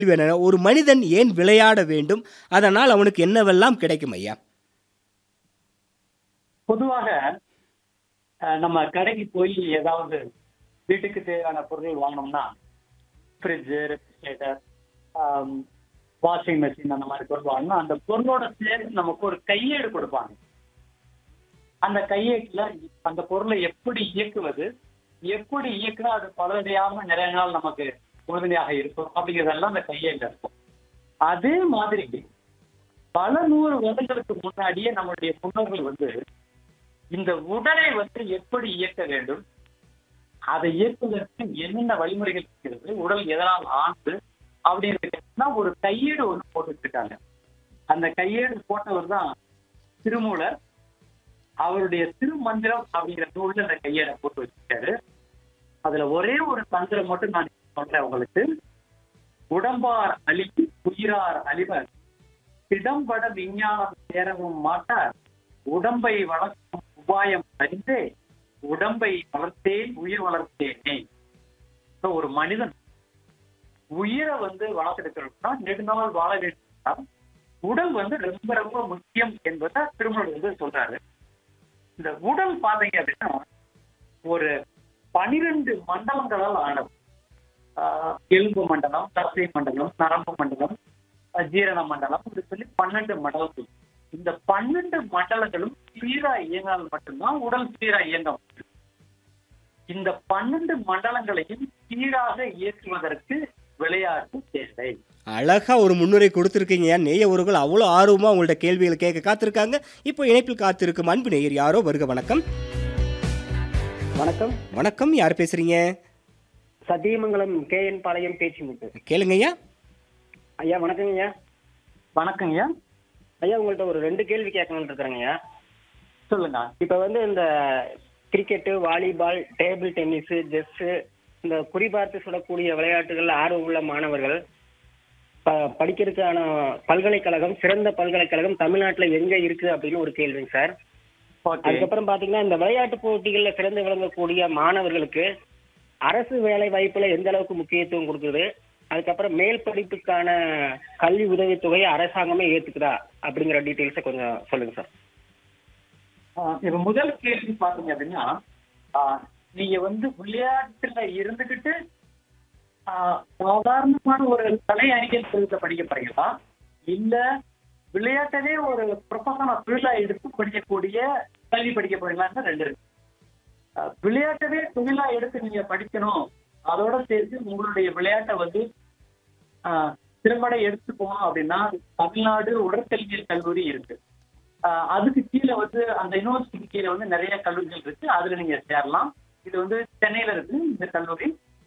கேள்வி என்னன்னா, ஒரு மனிதன் ஏன் விளையாட வேண்டும்? அதனால் அவனுக்கு என்னவெல்லாம் கிடைக்கும் ஐயா? பொதுவாக அ நம்ம கடைக்கு போய் ஏதாவது வீட்டுக்கு தேவையான பொருட்கள் வாங்கணும்னா, ஃப்ரிட்ஜ், ரெஃப்ரிஜரேட்டர், ஆம் வாஷிங் மெஷின் அந்த மாரி பொருள் வாங்கணும்னா, அந்த பொருளோட சேர்த்து நமக்கு ஒரு கையேடு குடுப்பாங்க. அந்த கையேட்டுல அந்த பொருளை எப்படி இயக்குவது? எப்படி இயக்குனா அது பழுதடையாம நிறைய நாள் நமக்கு உறுதுணையாக இருக்கும் அப்படிங்கிறதெல்லாம் அந்த கையேடுல இருக்கும். அதே மாதிரி பல நூறு வருடங்களுக்கு முன்னாடியே நம்மளுடைய முன்னோர்கள் வந்து இந்த உடலை வந்து எப்படி இயக்க வேண்டும்? அதை இயக்குவதற்கு என்னென்ன வழிமுறைகள் இருக்கிறது? உடல் எதனால் ஆனது? அப்படின்றதுக்கெல்லாம் ஒரு கையேடு ஒண்ணு போட்டு வச்சிருக்காங்க. அந்த கையேடு போட்டவர் தான் திருமூலர். அவருடைய திருமந்திரம் அப்படிங்கிற நூல்ல அந்த கையேட போட்டு வச்சிருக்காரு. அதுல ஒரே ஒரு தந்திரம் மட்டும் நான் சொல்றேன் உங்களுக்கு. உடம்பார் அழிவு உயிரார் அழிவர் திடம்பட விஞ்ஞானம் சேரவும் மாட்டார் உடம்பை வளர்க்கும் உபாயம் அறிந்தே உடம்பை வளர்த்தேன் உயிர் வளர்த்தேனே So, ஒரு மனிதன் உயிரை வந்து வளர்த்தெடுக்கணும்னா நெடுநாள் வாழ வேண்டும் உடல் வந்து ரொம்ப ரொம்ப முக்கியம் என்பதை திருமணம் வந்து சொல்றாரு இந்த உடல் பாத்தீங்க அப்படின்னா ஒரு பனிரெண்டு மண்டலங்களால் ஆனது ஆஹ் எலும்பு மண்டலம் தசை மண்டலம் நரம்பு மண்டலம் அஹ் ஜீரண மண்டலம் இப்படி சொல்லி பன்னெண்டு மண்டலங்கள் இந்த பன்னெண்டு மண்டலங்களும் சீரா இயங்கினால் மட்டும்தான் உடல் சீரா இயங்க முடியும் இந்த பன்னெண்டு மண்டலங்களையும் சீராக இயக்குவதற்கு விளையாட்டு தேவை அழகா ஒரு முன்னுரை கொடுத்துருக்கீங்க நேய உறவுகள் அவ்வளோ ஆர்வமா உங்கள்ட்ட கேள்விகளை கேட்க காத்திருக்காங்க இப்போ இணைப்பில் காத்திருக்கும் அன்பு நேயர் யாரோ வருக வணக்கம் வணக்கம் வணக்கம் யார் பேசுறீங்க சத்தியமங்கலம் கே என் பாளையம் பேச்சு முட்டு கேளுங்க ஐயா ஐயா வணக்கங்க ஐயா வணக்கங்கய்யா ஐயா உங்கள்ட்ட ஒரு ரெண்டு கேள்வி கேட்கணும்னு இருக்கிறேங்க ஐயா சொல்லுங்க இப்போ வந்து இந்த cricket volleyball table tennis chess இந்த குறிபார்த்து சுடக்கூடிய விளையாட்டுகள் ஆர்வம் உள்ள மாணவர்கள் ப படிக்கிறதுக்கான பல்கலைக்கழகம் சிறந்த பல்கலைக்கழகம் தமிழ்நாட்டில் எங்கே இருக்குது அப்படின்னு ஒரு கேள்விங்க சார் ஓகே அதுக்கப்புறம் பாத்தீங்கன்னா இந்த விளையாட்டு போட்டிகள்ல சிறந்து விளங்கக்கூடிய மாணவர்களுக்கு அரசு வேலை வாய்ப்புல எந்த அளவுக்கு முக்கியத்துவம் கொடுக்குது அதுக்கப்புறம் மேல் படிப்புக்கான கல்வி உதவித்தொகையை அரசாங்கமே ஏத்துக்குதா அப்படிங்கிற டீட்டெயில்ஸை கொஞ்சம் சொல்லுங்க சார் ஆஹ் இப்ப முதல் கேள்வி பாத்தீங்க அப்படின்னா ஆஹ் நீங்க வந்து விளையாட்டுல இருந்துகிட்டு ஆஹ் சாதாரணமான ஒரு கலை அறிவியல் பிரிவுல படிக்க போறீங்களா இல்ல விளையாட்டவே ஒரு ப்ரொஃபஷனல் தொழிலா எடுத்து படிக்கக்கூடிய கல்வி படிக்க போறீங்களான்னு ரெண்டு இருக்கு ஆஹ் விளையாட்டவே தொழிலா எடுத்து நீங்க படிக்கணும் அதோட சேர்த்து உங்களுடைய விளையாட்டை வந்து ஆஹ் திறம்பட எடுத்து போகணும் அப்படின்னா தமிழ்நாடு உடற்கல்வியல் கல்லூரி இருக்கு ஆஹ் அதுக்கு கீழே வந்து அந்த யூனிவர்சிட்டிக்கு கீழே வந்து நிறைய கல்லூரிகள் இருக்கு அதுல நீங்க சேரலாம் இது வந்து சென்னையில இருக்கு இந்த கல்லூரி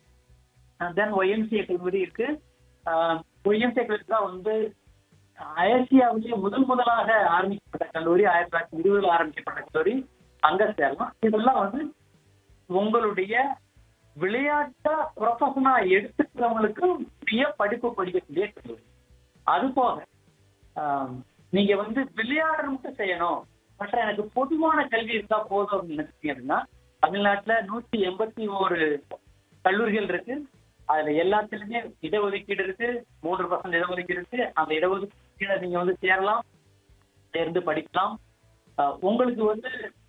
தென் ஒய்எம்சிஏ கல்லூரி இருக்கு ஒய்எம்சிஏ கல்லூரி தான் வந்து ஆசியாவிலேயே முதல் முதலாக ஆரம்பிக்கப்பட்ட கல்லூரி ஆயிரத்தி தொள்ளாயிரத்தி இருபதுல ஆரம்பிக்கப்பட்ட கல்லூரி அங்க சேரலாம் இதெல்லாம் வந்து உங்களுடைய விளையாட்டை ப்ரொஃபஷனா எடுத்துக்கிறவங்களுக்கு உரிய படிப்பு படிக்கக்கூடிய கல்லூரி அது போக ஆஹ் நீங்க வந்து விளையாடுற மட்டும் செய்யணும் மற்ற எனக்கு பொதுவான கல்வி இருந்தா போதும் அப்படின்னு நினைச்சீங்க அப்படின்னா தமிழ்நாட்டுல நூத்தி எண்பத்தி ஒரு கல்லூரிகள் இருக்கு அதுல எல்லாத்துலயுமே இடஒதுக்கீடு இருக்கு மூன்று பர்சன்ட் இடஒதுக்கீடு இருக்கு அந்த இடஒதுக்கீடு நீங்க வந்து சேரலாம் சேர்ந்து படிக்கலாம் ஆஹ் உங்களுக்கு வந்து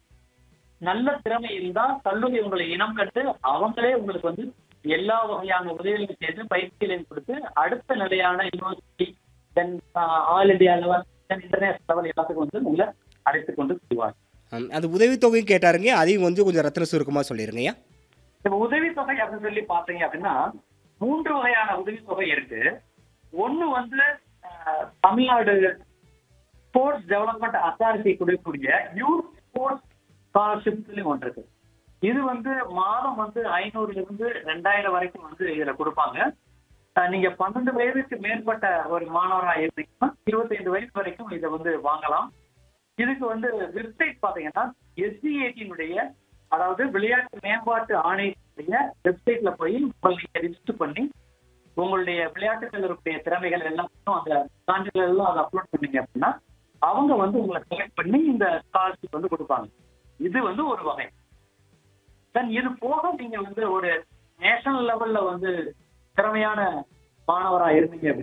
நல்ல திறமை இருந்தா கல்லூரி உங்களை இனம் கண்டு அவங்களே உங்களுக்கு வந்து எல்லா வகையான உதவிகளையும் செய்து பயிற்சிகளையும் கொடுத்து அடுத்த நிலையான university then all India level then international level எல்லாத்துக்கும் வந்து உங்களை அழைத்து கொண்டு செல்வாங்க ஆம், அது உதவித்தொகையும் கேட்டாருங்க அதையும் வந்து கொஞ்சம் ரத்ன சுருக்கமா சொல்லிருங்க ஐயா இப்ப உதவித்தொகை அப்படின்னு சொல்லி பாத்தீங்க அப்படின்னா மூன்று வகையான உதவித்தொகை இருக்கு ஒண்ணு வந்து அஹ், தமிழ்நாடு ஸ்போர்ட்ஸ் டெவலப்மெண்ட் அத்தாரிட்டி கொடுக்கக்கூடிய யூத் ஸ்போர்ட்ஸ் ஸ்காலர்ஷிப் ஒன்று இருக்கு இது வந்து மாதம் வந்து ஐநூறுல இருந்து ரெண்டாயிரம் வரைக்கும் வந்து இதுல கொடுப்பாங்க அஹ், நீங்க பன்னெண்டு வயதுக்கு மேற்பட்ட ஒரு மாணவரா இருந்தீங்கன்னா இருபத்தைந்து வயசு வரைக்கும் இதை வந்து வாங்கலாம் இதுக்கு வந்து வெப்சைட் பாத்தீங்கன்னா எஸ்சிஏடியினுடைய அதாவது விளையாட்டு மேம்பாட்டு ஆணையத்துடைய வெப்சைட்ல போய் உங்களை நீங்க ரிஜிஸ்டர் பண்ணி உங்களுடைய விளையாட்டுகளுடைய திறமைகள் எல்லாத்தையும் அந்த சான்றிதழ் எல்லாம் அதை அப்லோட் பண்ணீங்க அப்படின்னா அவங்க வந்து உங்களை செலக்ட் பண்ணி இந்த ஸ்காலர்ஷிப் வந்து கொடுப்பாங்க இது வந்து ஒரு வகை தென் இது போக நீங்க வந்து ஒரு நேஷனல் லெவல்ல வந்து திறமையான மாணவரா இருந்தீங்க அப்படின்னா